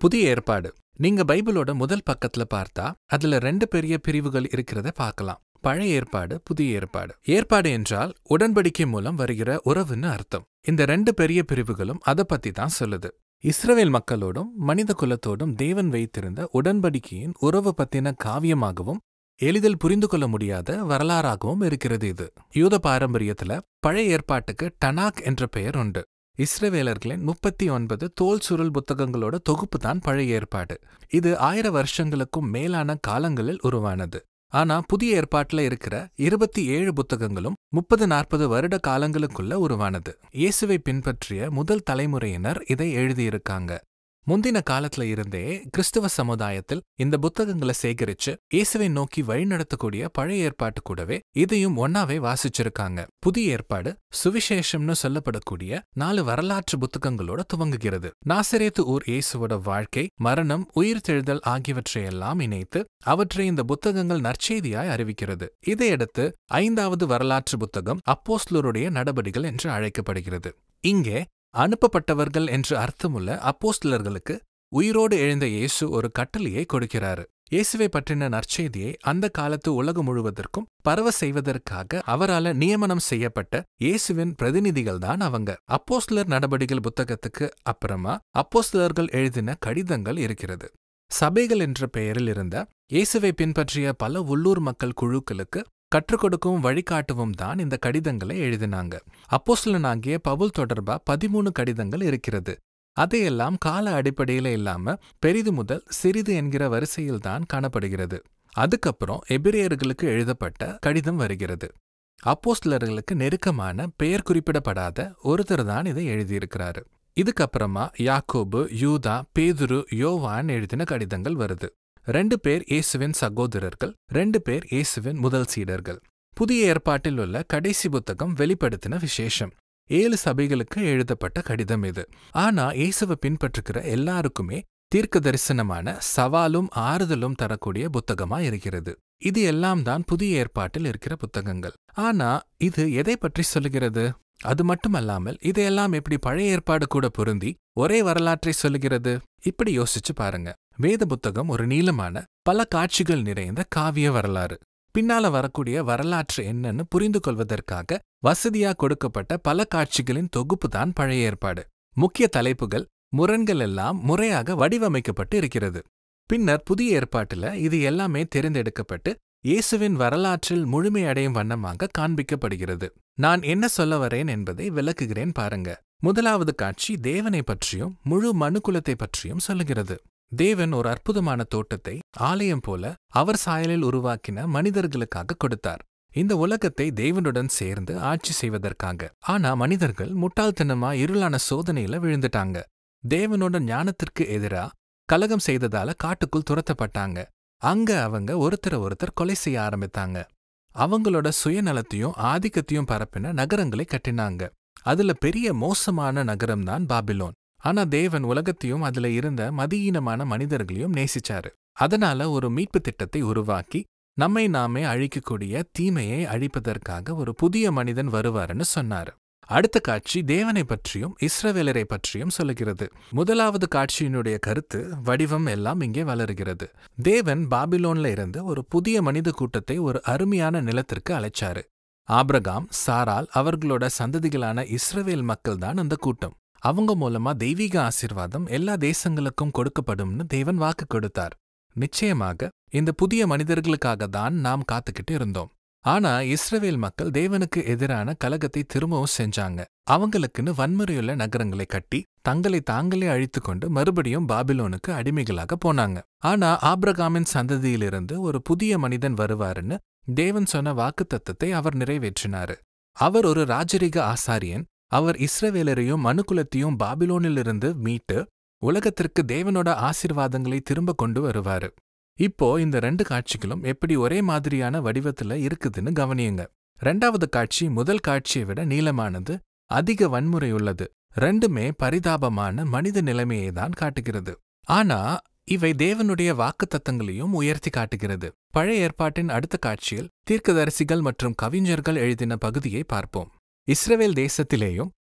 புதிய ஏற்பாடு நீங்க பைபிளோட முதல் பக்கத்துல பார்த்தா அதுல ரெண்டு பெரிய பிரிவுகள் இருக்கிறத பார்க்கலாம் பழைய ஏற்பாடு புதிய ஏற்பாடு ஏற்பாடு என்றால் உடன்படிக்கை மூலம் வருகிற உறவுன்னு அர்த்தம் இந்த ரெண்டு பெரிய பிரிவுகளும் அதை பத்தி தான் சொல்லுது இஸ்ரவேல் மக்களோடும் மனித குலத்தோடும் தேவன் வைத்திருந்த உடன்படிக்கையின் உறவு பத்தின காவியமாகவும் எளிதில் புரிந்து கொள்ள முடியாத வரலாறாகவும் இருக்கிறது இது யூத பாரம்பரியத்துல பழைய ஏற்பாட்டுக்கு டனாக் என்ற பெயர் உண்டு இஸ்ரவேலர்களின் முப்பத்தி ஒன்பது தோல் சுருள் புத்தகங்களோட தொகுப்பு தான் பழைய ஏற்பாடு இது ஆயிர வருஷங்களுக்கும் மேலான காலங்களில் உருவானது ஆனா புதிய ஏற்பாட்டுல இருக்கிற இருபத்தி ஏழு புத்தகங்களும் முப்பது நாற்பது வருட காலங்களுக்குள்ள உருவானது இயேசுவை பின்பற்றிய முதல் தலைமுறையினர் இதை எழுதியிருக்காங்க முந்தின காலத்துல இருந்தே கிறிஸ்தவ சமுதாயத்தில் இந்த புத்தகங்களை சேகரிச்சு இயேசுவை நோக்கி வழிநடத்தக்கூடிய பழைய ஏற்பாட்டு கூடவே இதையும் ஒன்னாவே வாசிச்சிருக்காங்க புதிய ஏற்பாடு சுவிசேஷம்னு சொல்லப்படக்கூடிய நாலு வரலாற்று புத்தகங்களோட துவங்குகிறது நாசரேத்து ஊர் இயேசுவோட வாழ்க்கை மரணம் உயிர்த்தெழுதல் ஆகியவற்றையெல்லாம் இணைத்து அவற்றை இந்த புத்தகங்கள் நற்செய்தியாய் அறிவிக்கிறது இதையடுத்து ஐந்தாவது வரலாற்று புத்தகம் அப்போஸ்லருடைய நடபடிகள் என்று அழைக்கப்படுகிறது இங்கே அனுப்பப்பட்டவர்கள் என்று அர்த்தமுள்ள அப்போஸ்தலர்களுக்கு உயிரோடு எழுந்த இயேசு ஒரு கட்டளையை கொடுக்கிறாரு இயேசுவை பற்றின நற்செய்தியை அந்த காலத்து உலகம் முழுவதற்கும் பரவ செய்வதற்காக அவரால நியமனம் செய்யப்பட்ட இயேசுவின் பிரதிநிதிகள் தான் அவங்க அப்போஸ்தலர் நடபடிகள் புத்தகத்துக்கு அப்புறமா அப்போஸ்தலர்கள் எழுதின கடிதங்கள் இருக்கிறது சபைகள் என்ற பெயரில் இருந்த இயேசுவை பின்பற்றிய பல உள்ளூர் மக்கள் குழுக்களுக்கு கற்றுக் கொடுக்கவும் வழிகாட்டவும் தான் இந்த கடிதங்களை எழுதினாங்க அப்போஸ்லனாகிய பவுல் தொடர்பா பதிமூணு கடிதங்கள் இருக்கிறது அதையெல்லாம் கால அடிப்படையில இல்லாம பெரிது முதல் சிறிது என்கிற வரிசையில் தான் காணப்படுகிறது அதுக்கப்புறம் எபிரேயர்களுக்கு எழுதப்பட்ட கடிதம் வருகிறது அப்போஸ்லர்களுக்கு நெருக்கமான பெயர் குறிப்பிடப்படாத ஒருத்தர் தான் இதை எழுதியிருக்கிறாரு இதுக்கப்புறமா யாக்கோபு யூதா பேதுரு யோவான் எழுதின கடிதங்கள் வருது ரெண்டு பேர் இயேசுவின் சகோதரர்கள் ரெண்டு பேர் இயேசுவின் முதல் சீடர்கள் புதிய ஏற்பாட்டில் உள்ள கடைசி புத்தகம் வெளிப்படுத்தின விசேஷம் ஏழு சபைகளுக்கு எழுதப்பட்ட கடிதம் இது ஆனா இயேசுவை பின்பற்றுகிற எல்லாருக்குமே தீர்க்க தரிசனமான சவாலும் ஆறுதலும் தரக்கூடிய புத்தகமா இருக்கிறது இது எல்லாம் தான் புதிய ஏற்பாட்டில் இருக்கிற புத்தகங்கள் ஆனா இது எதை பற்றி சொல்லுகிறது அது மட்டுமல்லாமல் இதையெல்லாம் எப்படி பழைய ஏற்பாடு கூட பொருந்தி ஒரே வரலாற்றை சொல்லுகிறது இப்படி யோசிச்சு பாருங்க வேத புத்தகம் ஒரு நீளமான பல காட்சிகள் நிறைந்த காவிய வரலாறு பின்னால வரக்கூடிய வரலாற்று என்னன்னு புரிந்து கொள்வதற்காக வசதியா கொடுக்கப்பட்ட பல காட்சிகளின் தொகுப்பு தான் பழைய ஏற்பாடு முக்கிய தலைப்புகள் முரண்கள் எல்லாம் முறையாக வடிவமைக்கப்பட்டு இருக்கிறது பின்னர் புதிய ஏற்பாட்டுல இது எல்லாமே தேர்ந்தெடுக்கப்பட்டு இயேசுவின் வரலாற்றில் முழுமையடையும் வண்ணமாக காண்பிக்கப்படுகிறது நான் என்ன சொல்ல வரேன் என்பதை விளக்குகிறேன் பாருங்க முதலாவது காட்சி தேவனை பற்றியும் முழு மனுக்குலத்தை பற்றியும் சொல்லுகிறது தேவன் ஒரு அற்புதமான தோட்டத்தை ஆலயம் போல அவர் சாயலில் உருவாக்கின மனிதர்களுக்காக கொடுத்தார் இந்த உலகத்தை தேவனுடன் சேர்ந்து ஆட்சி செய்வதற்காக ஆனா மனிதர்கள் முட்டாள்தனமா இருளான சோதனையில விழுந்துட்டாங்க தேவனோட ஞானத்திற்கு எதிரா கலகம் செய்ததால காட்டுக்குள் துரத்தப்பட்டாங்க அங்க அவங்க ஒருத்தர ஒருத்தர் கொலை செய்ய ஆரம்பித்தாங்க அவங்களோட சுயநலத்தையும் ஆதிக்கத்தையும் பரப்பின நகரங்களை கட்டினாங்க அதுல பெரிய மோசமான நகரம்தான் பாபிலோன் ஆனா தேவன் உலகத்தையும் அதுல இருந்த மதியீனமான மனிதர்களையும் நேசிச்சாரு அதனால ஒரு மீட்பு திட்டத்தை உருவாக்கி நம்மை நாமே அழிக்கக்கூடிய தீமையை அழிப்பதற்காக ஒரு புதிய மனிதன் வருவாருன்னு சொன்னாரு அடுத்த காட்சி தேவனை பற்றியும் இஸ்ரவேலரை பற்றியும் சொல்லுகிறது முதலாவது காட்சியினுடைய கருத்து வடிவம் எல்லாம் இங்கே வளருகிறது தேவன் பாபிலோன்ல இருந்து ஒரு புதிய மனித கூட்டத்தை ஒரு அருமையான நிலத்திற்கு அழைச்சாரு ஆப்ரகாம் சாரால் அவர்களோட சந்ததிகளான இஸ்ரவேல் மக்கள் தான் அந்த கூட்டம் அவங்க மூலமா தெய்வீக ஆசிர்வாதம் எல்லா தேசங்களுக்கும் கொடுக்கப்படும்னு தேவன் வாக்கு கொடுத்தார் நிச்சயமாக இந்த புதிய மனிதர்களுக்காக தான் நாம் காத்துக்கிட்டு இருந்தோம் ஆனா இஸ்ரவேல் மக்கள் தேவனுக்கு எதிரான கலகத்தை திரும்பவும் செஞ்சாங்க அவங்களுக்குன்னு வன்முறையுள்ள நகரங்களை கட்டி தங்களை தாங்களே அழித்து கொண்டு மறுபடியும் பாபிலோனுக்கு அடிமைகளாக போனாங்க ஆனா ஆப்ரகாமின் சந்ததியிலிருந்து ஒரு புதிய மனிதன் வருவாருன்னு தேவன் சொன்ன வாக்குத்தத்தத்தை அவர் நிறைவேற்றினாரு அவர் ஒரு ராஜரிக ஆசாரியன் அவர் இஸ்ரவேலரையும் மனுக்குலத்தையும் பாபிலோனிலிருந்து மீட்டு உலகத்திற்கு தேவனோட ஆசிர்வாதங்களை திரும்ப கொண்டு வருவாரு இப்போ இந்த ரெண்டு காட்சிகளும் எப்படி ஒரே மாதிரியான வடிவத்துல இருக்குதுன்னு கவனியுங்க ரெண்டாவது காட்சி முதல் காட்சியை விட நீளமானது அதிக வன்முறை உள்ளது ரெண்டுமே பரிதாபமான மனித நிலைமையை தான் காட்டுகிறது ஆனா இவை தேவனுடைய வாக்குத்தத்தங்களையும் உயர்த்தி காட்டுகிறது பழைய ஏற்பாட்டின் அடுத்த காட்சியில் தீர்க்கதரிசிகள் மற்றும் கவிஞர்கள் எழுதின பகுதியை பார்ப்போம் இஸ்ரவேல் தேசத்திலேயும்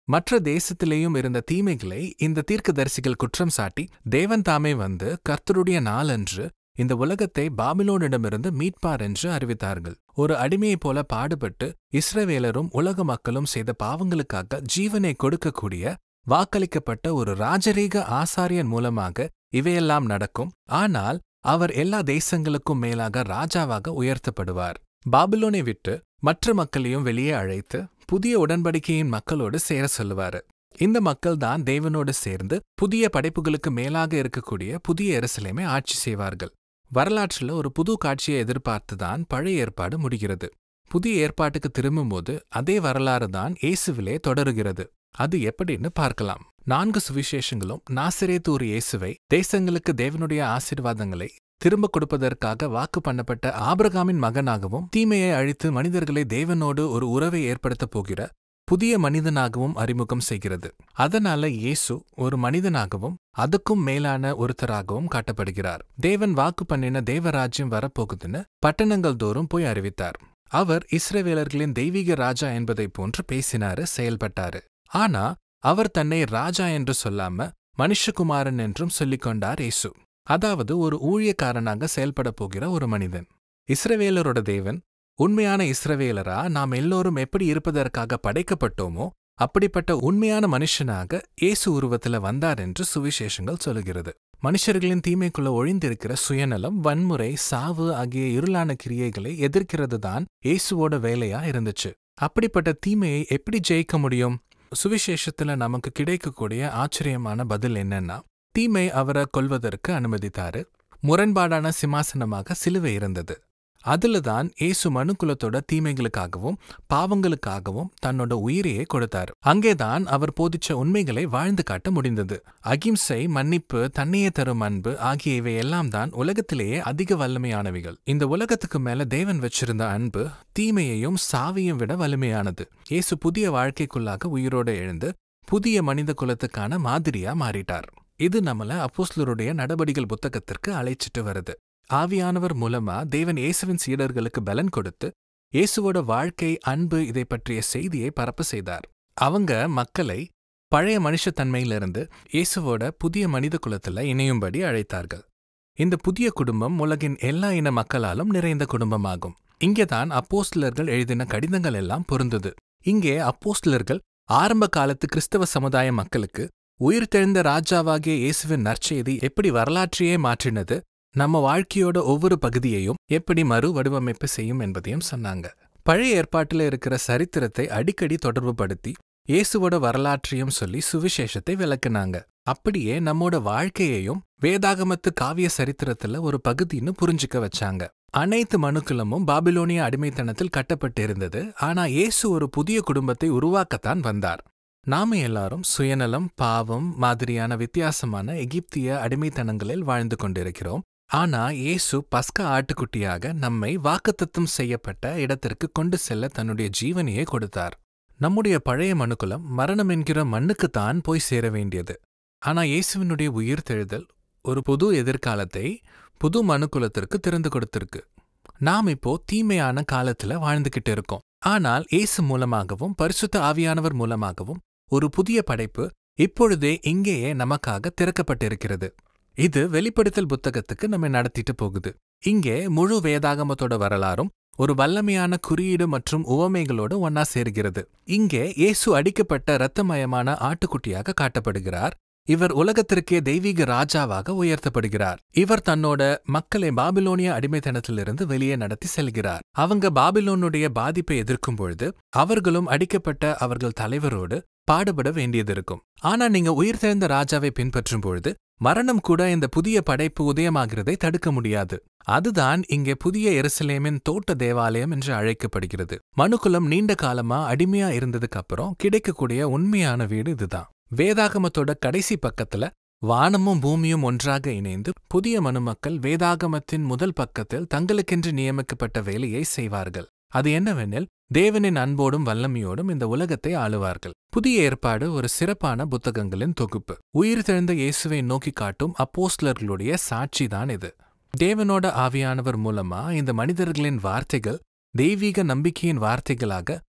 மற்ற தேசத்திலேயும் இருந்த தீமைகளை இந்த தீர்க்கதரிசிகள் குற்றம் சாட்டி தேவன் தாமே வந்து கர்த்தருடைய நாளன்று இந்த உலகத்தை பாபிலோனிடமிருந்து மீட்பார் என்று அறிவித்தார்கள் ஒரு அடிமையைப் போல பாடுபட்டு இஸ்ரவேலரும் உலக மக்களும் செய்த பாவங்களுக்காக ஜீவனை கொடுக்கக்கூடிய வாக்களிக்கப்பட்ட ஒரு ராஜரீக ஆசாரியன் மூலமாக இவையெல்லாம் நடக்கும் ஆனால் அவர் எல்லா தேசங்களுக்கும் மேலாக ராஜாவாக உயர்த்தப்படுவார் பாபிலோனை விட்டு மற்ற மக்களையும் வெளியே அழைத்து புதிய உடன்படிக்கையின் மக்களோடு சேர சொல்லுவாரு இந்த மக்கள் தான் தேவனோடு சேர்ந்து புதிய படைப்புகளுக்கு மேலாக இருக்கக்கூடிய புதிய எருசலேமை ஆட்சி செய்வார்கள் வரலாற்றில் ஒரு புது காட்சியை எதிர்பார்த்துதான் பழைய ஏற்பாடு முடிகிறது புதிய ஏற்பாட்டுக்கு திரும்பும்போது அதே வரலாறு தான் இயேசுவிலே தொடருகிறது அது எப்படின்னு பார்க்கலாம் நான்கு சுவிசேஷங்களும் நாசிரேத்தூர் இயேசுவை தேசங்களுக்கு தேவனுடைய ஆசீர்வாதங்களை திரும்ப கொடுப்பதற்காக வாக்கு பண்ணப்பட்ட ஆபிரகாமின் மகனாகவும் தீமையை அழித்து மனிதர்களை தேவனோடு ஒரு உறவை ஏற்படுத்தப் போகிற புதிய மனிதனாகவும் அறிமுகம் செய்கிறது அதனால இயேசு ஒரு மனிதனாகவும் அதுக்கும் மேலான ஒருத்தராகவும் காட்டப்படுகிறார் தேவன் வாக்கு பண்ணின தேவராஜ்யம் வரப்போகுதுன்னு பட்டணங்கள் தோறும் போய் அறிவித்தார் அவர் இஸ்ரவேலர்களின் தெய்வீக ராஜா என்பதைப் போன்று பேசினாரு செயல்பட்டாரு ஆனா அவர் தன்னை ராஜா என்று சொல்லாம மனுஷகுமாரன் என்றும் சொல்லிக் கொண்டார் இயேசு அதாவது ஒரு ஊழியக்காரனாக செயல்பட போகிற ஒரு மனிதன் இஸ்ரவேலரோட தேவன் உண்மையான இஸ்ரவேலரா நாம் எல்லோரும் எப்படி இருப்பதற்காக படைக்கப்பட்டோமோ அப்படிப்பட்ட உண்மையான மனுஷனாக இயேசு உருவத்துல வந்தார் என்று சுவிசேஷங்கள் சொல்லுகிறது மனுஷர்களின் தீமைக்குள்ள ஒழிந்திருக்கிற சுயநலம் வன்முறை சாவு ஆகிய இருளான கிரியைகளை எதிர்க்கிறது தான் இயேசுவோட வேலையா இருந்துச்சு அப்படிப்பட்ட தீமையை எப்படி ஜெயிக்க முடியும் சுவிசேஷத்துல நமக்கு கிடைக்கக்கூடிய ஆச்சரியமான பதில் என்னன்னா தீமை அவரை கொல்வதற்கு அனுமதித்தாரு முரண்பாடான சிம்மாசனமாக சிலுவை இருந்தது அதுல தான் இயேசு மனுக்குலத்தோட தீமைகளுக்காகவும் பாவங்களுக்காகவும் தன்னோட உயிரையே கொடுத்தார் அங்கேதான் அவர் போதிச்ச உண்மைகளை வாழ்ந்து காட்ட முடிந்தது அகிம்சை மன்னிப்பு தன்னையே தரும் அன்பு ஆகிய இவை எல்லாம் தான் உலகத்திலேயே அதிக வல்லமையானவைகள் இந்த உலகத்துக்கு மேல தேவன் வச்சிருந்த அன்பு தீமையையும் சாவையும் விட வலிமையானது இயேசு புதிய வாழ்க்கைக்குள்ளாக உயிரோட எழுந்து புதிய மனித குலத்துக்கான மாதிரியா மாறிட்டார் இது நம்மள அப்போஸ்லருடைய நடபடிகள் புத்தகத்திற்கு அழைச்சிட்டு வருது ஆவியானவர் மூலமா தேவன் இயேசுவின் சீடர்களுக்கு பலன் கொடுத்து இயேசுவோட வாழ்க்கை அன்பு இதை பற்றிய செய்தியை பரப்ப செய்தார் அவங்க மக்களை பழைய மனுஷத்தன்மையிலிருந்து இயேசுவோட புதிய மனித குலத்துல இணையும்படி அழைத்தார்கள் இந்த புதிய குடும்பம் உலகின் எல்லா இன மக்களாலும் நிறைந்த குடும்பமாகும் இங்கேதான் அப்போஸ்லர்கள் எழுதின கடிதங்கள் எல்லாம் பொருந்தது இங்கே அப்போஸ்லர்கள் ஆரம்ப காலத்து கிறிஸ்தவ சமுதாய மக்களுக்கு உயிர்த்தெழுந்த ராஜாவாகிய இயேசுவின் நற்செய்தி எப்படி வரலாற்றையே மாற்றினது நம்ம வாழ்க்கையோட ஒவ்வொரு பகுதியையும் எப்படி மறு வடிவமைப்பு செய்யும் என்பதையும் சொன்னாங்க பழைய ஏற்பாட்டில் இருக்கிற சரித்திரத்தை அடிக்கடி தொடர்புபடுத்தி இயேசுவோட வரலாற்றையும் சொல்லி சுவிசேஷத்தை விளக்குனாங்க அப்படியே நம்மோட வாழ்க்கையையும் வேதாகமத்து காவிய சரித்திரத்துல ஒரு பகுதின்னு புரிஞ்சுக்க வச்சாங்க அனைத்து மனுக்குலமும் பாபிலோனிய அடிமைத்தனத்தில் கட்டப்பட்டிருந்தது ஆனா இயேசு ஒரு புதிய குடும்பத்தை உருவாக்கத்தான் வந்தார் நாம எல்லாரும் சுயநலம் பாவம் மாதிரியான வித்தியாசமான எகிப்திய அடிமைத்தனங்களில் வாழ்ந்து கொண்டிருக்கிறோம் ஆனா இயேசு பஸ்கா ஆட்டுக்குட்டியாக நம்மை வாக்குத்தத்தம் செய்யப்பட்ட இடத்திற்கு கொண்டு செல்ல தன்னுடைய ஜீவனையே கொடுத்தார் நம்முடைய பழைய மனுக்குலம் மரணம் என்கிற மண்ணுக்குத்தான் போய் சேர வேண்டியது ஆனா இயேசுவினுடைய உயிர் தெழுதல் ஒரு புது எதிர்காலத்தை புது மனுக்குலத்திற்கு திறந்து கொடுத்திருக்கு நாம் இப்போ தீமையான காலத்துல வாழ்ந்துகிட்டு இருக்கோம் ஆனால் இயேசு மூலமாகவும் பரிசுத்த ஆவியானவர் மூலமாகவும் ஒரு புதிய படைப்பு இப்பொழுதே இங்கேயே நமக்காக திறக்கப்பட்டிருக்கிறது இது வெளிப்படுத்தல் புத்தகத்துக்கு நம்ம நடத்திட்டு போகுது இங்கே முழு வேதாகமத்தோட வரலாறும் ஒரு வல்லமையான குறியீடு மற்றும் உவமைகளோடு ஒன்னா சேர்கிறது இங்கே இயேசு அடிக்கப்பட்ட இரத்தமயமான ஆட்டுக்குட்டியாக காட்டப்படுகிறார் இவர் உலகத்திற்கே தெய்வீக ராஜாவாக உயர்த்தப்படுகிறார் இவர் தன்னோட மக்களை பாபிலோனிய அடிமைத்தனத்திலிருந்து வெளியே நடத்தி செல்கிறார் அவங்க பாபிலோனுடைய பாதிப்பை எதிர்க்கும் பொழுது அவர்களும் அடிக்கப்பட்ட அவர்கள் தலைவரோடு பாடுபட வேண்டியது இருக்கும் ஆனா நீங்க உயிர்த்தெழுந்த ராஜாவை பின்பற்றும் பொழுது மரணம் கூட இந்த புதிய படைப்பு உதயமாகிறதை தடுக்க முடியாது அதுதான் இங்கே புதிய எருசலேமின் தோட்ட தேவாலயம் என்று அழைக்கப்படுகிறது மனுக்குலம் நீண்ட காலமா அடிமையா இருந்ததுக்கு அப்புறம் கிடைக்கக்கூடிய உண்மையான வீடு இதுதான் வேதாகமத்தோட கடைசி பக்கத்துல வானமும் பூமியும் ஒன்றாக இணைந்து புதிய மனுமக்கள் வேதாகமத்தின் முதல் பக்கத்தில் தங்களுக்கென்று நியமிக்கப்பட்ட வேலையை செய்வார்கள் அது என்னவெனில் தேவனின் அன்போடும் வல்லமையோடும் இந்த உலகத்தை ஆளுவார்கள் புதிய ஏற்பாடு ஒரு சிறப்பான புத்தகங்களின் தொகுப்பு உயிர் தெழுந்த இயேசுவை நோக்கி காட்டும் அப்போஸ்லர்களுடைய சாட்சிதான் இது தேவனோட ஆவியானவர் மூலமா இந்த மனிதர்களின் வார்த்தைகள் தெய்வீக நம்பிக்கையின் வார்த்தைகளாக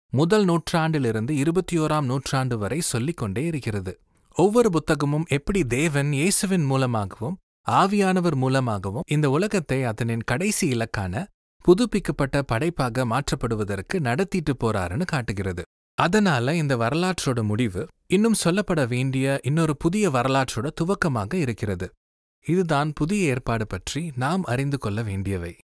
முதல் நூற்றாண்டிலிருந்து இருபத்தி ஓராம் நூற்றாண்டு வரை சொல்லிக் கொண்டே இருக்கிறது ஒவ்வொரு புத்தகமும் எப்படி தேவன் இயேசுவின் மூலமாகவும் ஆவியானவர் மூலமாகவும் இந்த உலகத்தை அதனின் கடைசி இலக்கான புதுப்பிக்கப்பட்ட படைப்பாக மாற்றப்படுவதற்கு நடத்திட்டு போறாருன்னு காட்டுகிறது அதனால இந்த வரலாற்றோட முடிவு இன்னும் சொல்லப்பட வேண்டிய இன்னொரு புதிய வரலாற்றோட துவக்கமாக இருக்கிறது இதுதான் புதிய ஏற்பாடு பற்றி நாம் அறிந்து கொள்ள வேண்டியவை